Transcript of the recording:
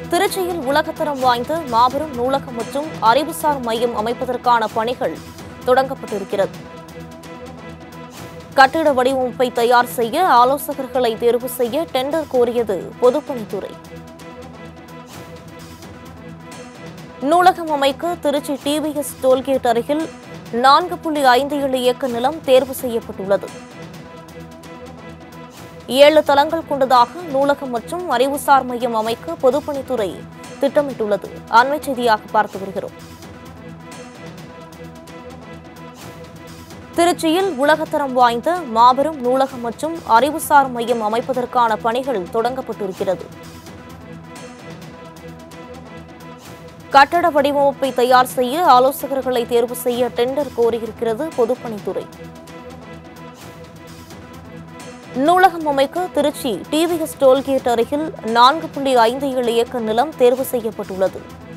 திருச்சியில் உலகத்தரம் வாய்ந்த மாபெரும் நூலகம் மற்றும் அறிவுசார் மையம் அமைப்பதற்கான பணிகள் தொடங்கப்பட்டிருக்கிறது கட்டிட வடிவமைப்பை தயார் செய்ய ஆலோசகர்களை தேர்வு செய்ய டெண்டர் கோரியது பொதுப்பணித்துறை நூலகம் அமைக்க திருச்சி டிவிஎஸ் டோல்கேட் அருகில் நான்கு புள்ளி ஐந்து ஏழு ஏக்கர் நிலம் தேர்வு செய்யப்பட்டுள்ளது ஏழு தளங்கள் கொண்டதாக நூலகம் மற்றும் அறிவுசார் மையம் அமைக்க பொதுப்பணித்துறை திட்டமிட்டுள்ளது அண்மை செய்தியாக பார்த்து வருகிறோம் திருச்சியில் உலகத்தரம் வாய்ந்த மாபெரும் நூலகம் மற்றும் அறிவுசார் மையம் அமைப்பதற்கான பணிகள் தொடங்கப்பட்டிருக்கிறது கட்டட வடிவமைப்பை தயார் செய்ய ஆலோசகர்களை தேர்வு செய்ய டெண்டர் கோரியிருக்கிறது பொதுப்பணித்துறை நூலகம் அமைக்க திருச்சி டிவிஎஸ் டோல்கேட் அருகில் நான்கு புள்ளி ஐந்து ஏழு ஏக்கர் நிலம் தேர்வு செய்யப்பட்டுள்ளது